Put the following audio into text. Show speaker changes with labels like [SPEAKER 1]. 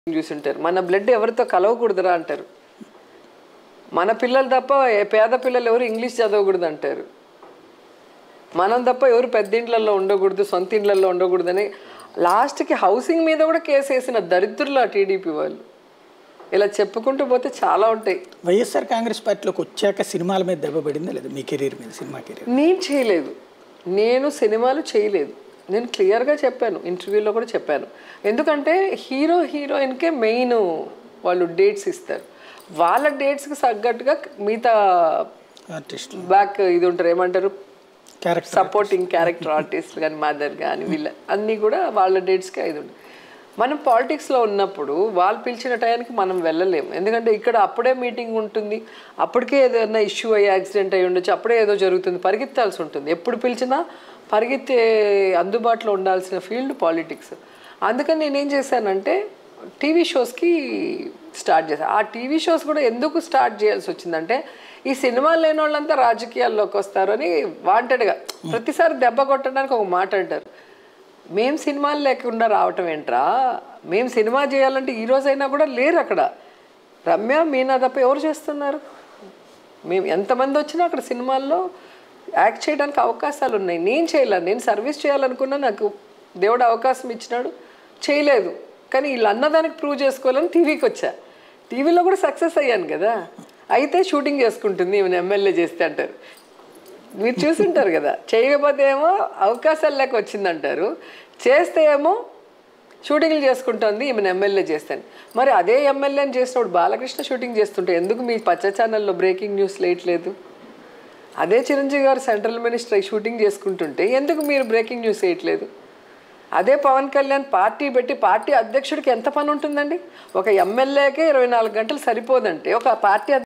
[SPEAKER 1] చూసుంటారు మన బ్లడ్ ఎవరితో కలవకూడదురా అంటారు మన పిల్లలు తప్ప ఏ పేద పిల్లలు ఎవరు ఇంగ్లీష్ చదవకూడదు అంటారు మనం తప్ప ఎవరు పెద్ద ఇండ్లలో ఉండకూడదు సొంత ఇండ్లలో ఉండకూడదని లాస్ట్కి హౌసింగ్ మీద కూడా కేసు వేసిన దరిద్రులు ఆ టీడీపీ వాళ్ళు ఇలా చెప్పుకుంటూ పోతే చాలా ఉంటాయి
[SPEAKER 2] వైఎస్ఆర్ కాంగ్రెస్ పార్టీలోకి వచ్చాక సినిమాల మీద దెబ్బ పడిందా లేదా మీ కెరీర్ మీద సినిమా కెరీర్
[SPEAKER 1] నేను చేయలేదు నేను సినిమాలు చేయలేదు నేను క్లియర్గా చెప్పాను ఇంటర్వ్యూలో కూడా చెప్పాను ఎందుకంటే హీరో హీరోయిన్కే మెయిన్ వాళ్ళు డేట్స్ ఇస్తారు వాళ్ళ డేట్స్కి తగ్గట్టుగా మిగతా
[SPEAKER 2] ఆర్టిస్ట్
[SPEAKER 1] బ్యాక్ ఇది ఉంటారు ఏమంటారు
[SPEAKER 2] క్యారెక్టర్
[SPEAKER 1] సపోర్టింగ్ క్యారెక్టర్ ఆర్టిస్ట్ కానీ మదర్ కానీ వీళ్ళ అన్నీ కూడా వాళ్ళ డేట్స్కి ఇది ఉంటుంది మనం పాలిటిక్స్లో ఉన్నప్పుడు వాళ్ళు పిలిచిన టయానికి మనం వెళ్ళలేము ఎందుకంటే ఇక్కడ అప్పుడే మీటింగ్ ఉంటుంది అప్పటికే ఏదైనా ఇష్యూ అయ్యి యాక్సిడెంట్ అయ్యి ఉండొచ్చు అప్పుడే ఏదో జరుగుతుంది పరిగెత్తాల్సి ఉంటుంది ఎప్పుడు పిలిచినా పరిగెత్తే అందుబాటులో ఉండాల్సిన ఫీల్డ్ పాలిటిక్స్ అందుకని నేనేం చేశానంటే టీవీ షోస్కి స్టార్ట్ చేశాను ఆ టీవీ షోస్ కూడా ఎందుకు స్టార్ట్ చేయాల్సి వచ్చిందంటే ఈ సినిమాలు లేని వాళ్ళంతా రాజకీయాల్లోకి వస్తారు అని వాంటెడ్గా ప్రతిసారి దెబ్బ కొట్టడానికి ఒక మాట అంటారు మేం సినిమాలు లేకుండా రావటం ఏంట్రా మేము సినిమా చేయాలంటే ఈ రోజైనా కూడా లేరు అక్కడ రమ్య మీనా తప్ప ఎవరు చేస్తున్నారు మేము ఎంతమంది వచ్చినా అక్కడ సినిమాల్లో యాక్ట్ చేయడానికి అవకాశాలు ఉన్నాయి నేను చేయలేను నేను సర్వీస్ చేయాలనుకున్నా నాకు దేవుడు అవకాశం ఇచ్చినాడు చేయలేదు కానీ వీళ్ళు అన్నదానికి ప్రూవ్ చేసుకోవాలని టీవీకి వచ్చా టీవీలో కూడా సక్సెస్ అయ్యాను కదా అయితే షూటింగ్ చేసుకుంటుంది ఈమెను ఎమ్మెల్యే చేస్తే అంటారు మీరు చూసుంటారు కదా చేయకపోతే ఏమో అవకాశాలు లేక వచ్చిందంటారు చేస్తే ఏమో షూటింగ్లు చేసుకుంటుంది ఈమెను ఎమ్మెల్యే చేస్తాను మరి అదే ఎమ్మెల్యేని చేసినప్పుడు బాలకృష్ణ షూటింగ్ చేస్తుంటే ఎందుకు మీ పచ్చ ఛానల్లో బ్రేకింగ్ న్యూస్ వేయట్లేదు అదే చిరంజీవి గారు సెంట్రల్ మినిస్టర్ అయి షూటింగ్ చేసుకుంటుంటే ఎందుకు మీరు బ్రేకింగ్ న్యూస్ వేయట్లేదు అదే పవన్ కళ్యాణ్ పార్టీ పెట్టి పార్టీ అధ్యక్షుడికి ఎంత పని ఉంటుందండి ఒక ఎమ్మెల్యేకే ఇరవై నాలుగు గంటలు సరిపోదంటే ఒక పార్టీ